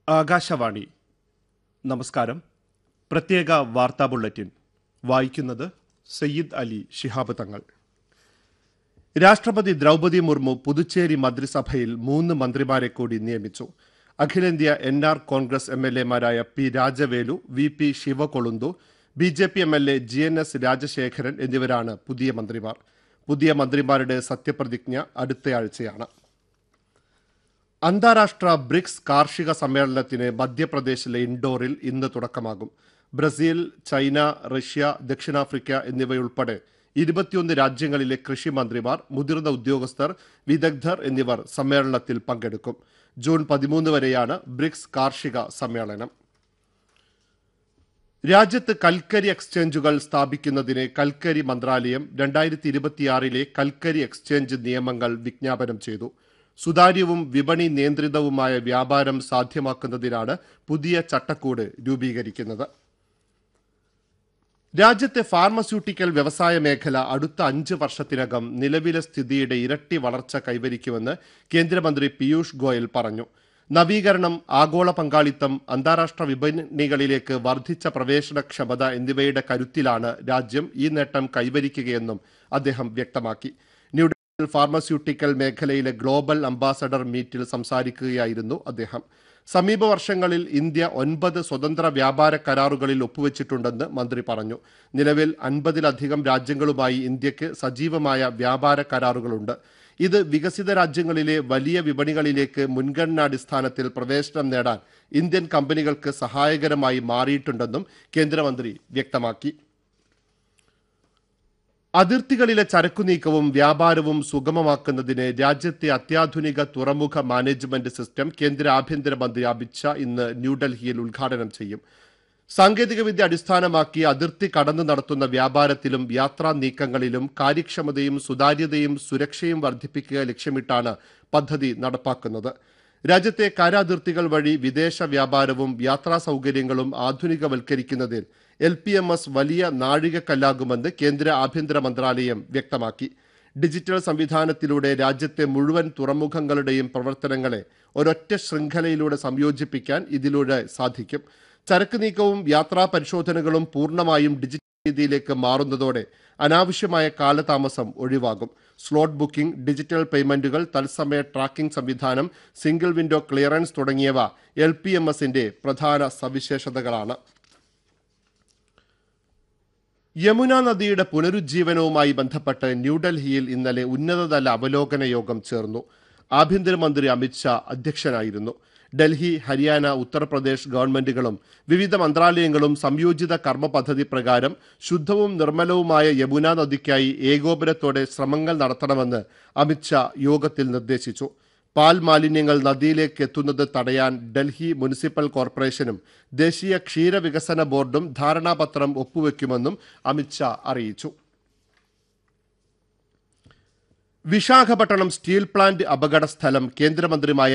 ആകാശവാണി നമസ്കാരം പ്രത്യേക വാർത്താ ബുള്ളറ്റിൻ വായിക്കുന്നത് സയ്യിദ് അലി ശിഹാബ് തങ്ങൾ രാഷ്ട്രപതി ദ്രൗപദി മുർമു പുതുച്ചേരി മന്ത്രിസഭയിൽ മൂന്ന് മന്ത്രിമാരെ കൂടി നിയമിച്ചു അഖിലേന്ത്യാ N R Congress M L എമാരായ P Rajavelu V P Sivakozhunthu B J P M L A G N S Rajasekaran എന്നിവരാണ് പുതിയ മന്ത്രിമാർ പുതിയ മന്ത്രിമാരുടെ സത്യപ്രതിജ്ഞ അടുത്തയാഴ്ചയാണ് അന്താരാഷ്ട്ര ബ്രിക്സ് കാർഷിക സമ്മേളനത്തിന് മധ്യപ്രദേശിലെ ഇൻഡോറിൽ ഇന്ന് തുടക്കമാകും ബ്രസീൽ ചൈന റഷ്യ ദക്ഷിണാഫ്രിക്ക എന്നിവയുൾപ്പെടെ ഇരുപത്തിയൊന്ന് രാജ്യങ്ങളിലെ കൃഷി മന്ത്രിമാർ മുതിർന്ന ഉദ്യോഗസ്ഥർ വിദഗ്ധർ എന്നിവർ സമ്മേളനത്തിൽ പങ്കെടുക്കും ജൂൺ പതിമൂന്ന് വരെയാണ് ബ്രിക്സ് കാർഷിക സമ്മേളനം രാജ്യത്ത് കൽക്കരി എക്സ്ചേഞ്ചുകൾ സ്ഥാപിക്കുന്നതിന് കൽക്കരി മന്ത്രാലയം രണ്ടായിരത്തി ഇരുപത്തിയാറിലെ കൽക്കരി എക്സ്ചേഞ്ച് നിയമങ്ങൾ വിജ്ഞാപനം ചെയ്തു സുതാര്യവും വിപണി നിയന്ത്രിതവുമായ വ്യാപാരം സാധ്യമാക്കുന്നതിനാണ് പുതിയ ചട്ടക്കൂട് രൂപീകരിക്കുന്നത് രാജ്യത്തെ ഫാർമസ്യൂട്ടിക്കൽ വ്യവസായ മേഖല അടുത്ത അഞ്ച് വർഷത്തിനകം നിലവിലെ സ്ഥിതിയുടെ ഇരട്ടി വളർച്ച കൈവരിക്കുമെന്ന് കേന്ദ്രമന്ത്രി പീയൂഷ് ഗോയൽ പറഞ്ഞു നവീകരണം ആഗോള പങ്കാളിത്തം അന്താരാഷ്ട്ര വിപണികളിലേക്ക് വർദ്ധിച്ച പ്രവേശനക്ഷമത എന്നിവയുടെ കരുത്തിലാണ് രാജ്യം ഈ നേട്ടം കൈവരിക്കുകയെന്നും അദ്ദേഹം വ്യക്തമാക്കി ന്യൂഡൽഹിയിൽ ഫാർമസ്യൂട്ടിക്കൽ മേഖലയിലെ ഗ്ലോബൽ അംബാസഡർ മീറ്റിൽ സംസാരിക്കുകയായിരുന്നു അദ്ദേഹം സമീപ വർഷങ്ങളിൽ ഇന്ത്യ ഒൻപത് സ്വതന്ത്ര വ്യാപാര കരാറുകളിൽ ഒപ്പുവെച്ചിട്ടുണ്ടെന്ന് മന്ത്രി പറഞ്ഞു നിലവിൽ അൻപതിലധികം രാജ്യങ്ങളുമായി ഇന്ത്യക്ക് സജീവമായ വ്യാപാര കരാറുകളുണ്ട് ഇത് വികസിത രാജ്യങ്ങളിലെ വലിയ വിപണികളിലേക്ക് മുൻഗണനാടിസ്ഥാനത്തിൽ പ്രവേശനം നേടാൻ ഇന്ത്യൻ കമ്പനികൾക്ക് സഹായകരമായി മാറിയിട്ടുണ്ടെന്നും കേന്ദ്രമന്ത്രി വ്യക്തമാക്കി അതിർത്തികളിലെ ചരക്കുനീക്കവും വ്യാപാരവും സുഗമമാക്കുന്നതിന് രാജ്യത്തെ അത്യാധുനിക തുറമുഖ മാനേജ്മെന്റ് സിസ്റ്റം കേന്ദ്ര ആഭ്യന്തരമന്ത്രി അമിത്ഷാ ഇന്ന് ന്യൂഡൽഹിയിൽ ഉദ്ഘാടനം ചെയ്യും സാങ്കേതികവിദ്യ അടിസ്ഥാനമാക്കി അതിർത്തി കടന്നു നടത്തുന്ന വ്യാപാരത്തിലും യാത്രാ നീക്കങ്ങളിലും കാര്യക്ഷമതയും സുതാര്യതയും സുരക്ഷയും വർദ്ധിപ്പിക്കുക ലക്ഷ്യമിട്ടാണ് പദ്ധതി നടപ്പാക്കുന്നത് രാജ്യത്തെ കര അതിർത്തികൾ വഴി വിദേശ വ്യാപാരവും യാത്രാ സൗകര്യങ്ങളും ആധുനികവൽക്കരിക്കുന്നതിൽ എൽ പി എം എസ് വലിയ നാഴികക്കല്ലാകുമെന്ന് കേന്ദ്ര ആഭ്യന്തര മന്ത്രാലയം വ്യക്തമാക്കി ഡിജിറ്റൽ സംവിധാനത്തിലൂടെ രാജ്യത്തെ മുഴുവൻ തുറമുഖങ്ങളുടെയും പ്രവർത്തനങ്ങളെ ഒരൊറ്റ ശൃംഖലയിലൂടെ സംയോജിപ്പിക്കാൻ ഇതിലൂടെ സാധിക്കും ചരക്ക് നീക്കവും യാത്രാ പരിശോധനകളും പൂർണ്ണമായും ഡിജിറ്റൽ രീതിയിലേക്ക് മാറുന്നതോടെ അനാവശ്യമായ കാലതാമസം ഒഴിവാകും സ്ലോട്ട് ബുക്കിംഗ് ഡിജിറ്റൽ പേയ്മെന്റുകൾ തത്സമയ ട്രാക്കിംഗ് സംവിധാനം സിംഗിൾ വിൻഡോ ക്ലിയറൻസ് തുടങ്ങിയവ എൽ പി എം എസിന്റെ പ്രധാന സവിശേഷതകളാണ് യമുന നദിയുടെ പുനരുജ്ജീവനവുമായി ബന്ധപ്പെട്ട് ന്യൂഡൽഹിയിൽ ഇന്നലെ ഉന്നതതല അവലോകന യോഗം ചേർന്നു ആഭ്യന്തരമന്ത്രി അമിത്ഷാ അധ്യക്ഷനായിരുന്നു ഡൽഹി ഹരിയാന ഉത്തർപ്രദേശ് ഗവൺമെന്റുകളും വിവിധ മന്ത്രാലയങ്ങളും സംയോജിത കർമ്മ പദ്ധതി പ്രകാരം ശുദ്ധവും നിർമ്മലവുമായ യമുന നദിക്കായി ഏകോപനത്തോടെ ശ്രമങ്ങൾ നടത്തണമെന്ന് അമിത്ഷാ യോഗത്തിൽ നിർദ്ദേശിച്ചു പാൽ മാലിന്യങ്ങൾ നദിയിലേക്ക് എത്തുന്നത് തടയാൻ ഡൽഹി മുനിസിപ്പൽ കോർപ്പറേഷനും ദേശീയ ക്ഷീരവികസന ബോർഡും ധാരണാപത്രം ഒപ്പുവെക്കുമെന്നും അമിത്ഷാ അറിയിച്ചു വിശാഖപട്ടണം സ്റ്റീൽ പ്ലാന്റ് അപകട സ്ഥലം കേന്ദ്രമന്ത്രിമായ